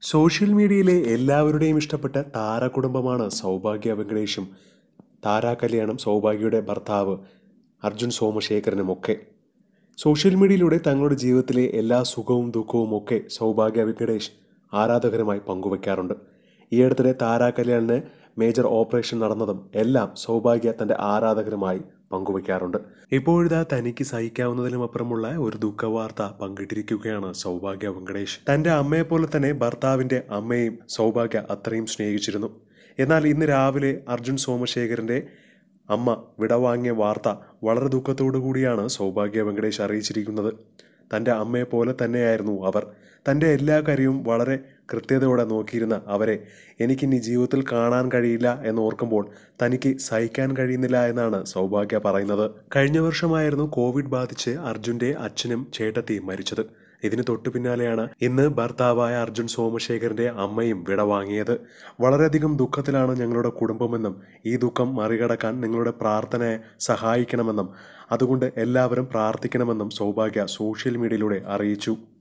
social മീഡിയയിലെ എല്ലാവരുടെയും ഇഷ്ടപ്പെട്ട താരകുടുംബമാണ് സൗഭാഗ്യ വെങ്കടേഷും താര കല്യാണം സൗഭാഗ്യയുടെ ഭർത്താവ് അർജുൻ സോമശേഖരനുമൊക്കെ സോഷ്യൽ മീഡിയയിലൂടെ തങ്ങളുടെ ജീവിതത്തിലെ എല്ലാ സുഖവും ദുഃഖവും ഒക്കെ സൗഭാഗ്യ വെങ്കടേഷ് ആരാധകരുമായി പങ്കുവയ്ക്കാറുണ്ട് ഈ അടുത്തിടെ താര കല്യാണിന് മേജർ ഓപ്പറേഷൻ നടന്നതും എല്ലാം സൗഭാഗ്യ തന്റെ ആരാധകരുമായി പങ്കുവയ്ക്കാറുണ്ട് ഇപ്പോഴിതാ തനിക്ക് സഹിക്കാവുന്നതിലും അപ്പുറമുള്ള ഒരു ദുഃഖവാർത്ത പങ്കിട്ടിരിക്കുകയാണ് സൗഭാഗ്യ വെങ്കടേഷ് തന്റെ അമ്മയെ പോലെ തന്നെ ഭർത്താവിന്റെ അമ്മയും സൗഭാഗ്യ അത്രയും സ്നേഹിച്ചിരുന്നു എന്നാൽ ഇന്ന് രാവിലെ അർജുൻ സോമശേഖരന്റെ അമ്മ വിടവാങ്ങിയ വാർത്ത വളരെ ദുഃഖത്തോടു കൂടിയാണ് സൗഭാഗ്യ വെങ്കടേഷ് അറിയിച്ചിരിക്കുന്നത് തൻ്റെ അമ്മയെ പോലെ തന്നെയായിരുന്നു അവർ തൻ്റെ എല്ലാ കാര്യവും വളരെ കൃത്യതയോടെ നോക്കിയിരുന്ന അവരെ എനിക്കിനി ജീവിതത്തിൽ കാണാൻ കഴിയില്ല എന്ന് ഓർക്കുമ്പോൾ തനിക്ക് സഹിക്കാൻ കഴിയുന്നില്ല എന്നാണ് സൗഭാഗ്യ പറയുന്നത് കഴിഞ്ഞ വർഷമായിരുന്നു കോവിഡ് ബാധിച്ച് അർജുൻ്റെ അച്ഛനും ചേട്ടത്തിയും മരിച്ചത് ഇതിന് തൊട്ടു പിന്നാലെയാണ് ഇന്ന് ഭർത്താവായ അർജുൻ സോമശേഖരന്റെ അമ്മയും വിടവാങ്ങിയത് വളരെയധികം ദുഃഖത്തിലാണ് ഞങ്ങളുടെ കുടുംബമെന്നും ഈ ദുഃഖം മറികടക്കാൻ നിങ്ങളുടെ പ്രാർത്ഥനയെ സഹായിക്കണമെന്നും അതുകൊണ്ട് എല്ലാവരും പ്രാർത്ഥിക്കണമെന്നും സൗഭാഗ്യ സോഷ്യൽ മീഡിയയിലൂടെ അറിയിച്ചു